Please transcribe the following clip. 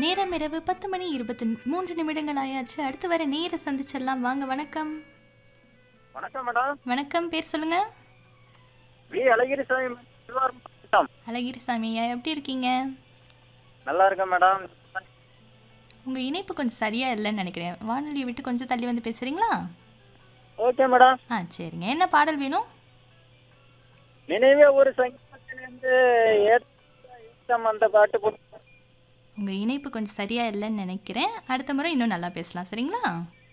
நேரம் இரவு பத்து மணி இருபத்தி மூன்று நிமிடங்கள் ஆயாச்சு அடுத்து வர நேர சந்திச்சிடலாம் வாங்க வணக்கம் வணக்கம் மேடம் வணக்கம் பேர் சொல்லுங்க வி அழகிரி சாமி திருவாரூர் மாவட்டம். அழகிரிசாமி ஐயா, எப்படி இருக்கீங்க நல்லா இருக்கேன் மேடம் உங்க இணைப்பு கொஞ்சம் சரியா இல்லைன்னு நினைக்கிறேன் வானொலியை விட்டு கொஞ்சம் தள்ளி வந்து பேசுறீங்களா ஓகே மேடம் ஆ சரிங்க என்ன பாடல் வேணும் நினைவே ஒரு சங்கீதத்திலிருந்து ஏற்றம் அந்த பாட்டு போட்டு உங்க இணைப்பு கொஞ்சம் சரியா இல்லைன்னு நினைக்கிறேன் அடுத்த முறை இன்னும் நல்லா பேசலாம் சரிங்களா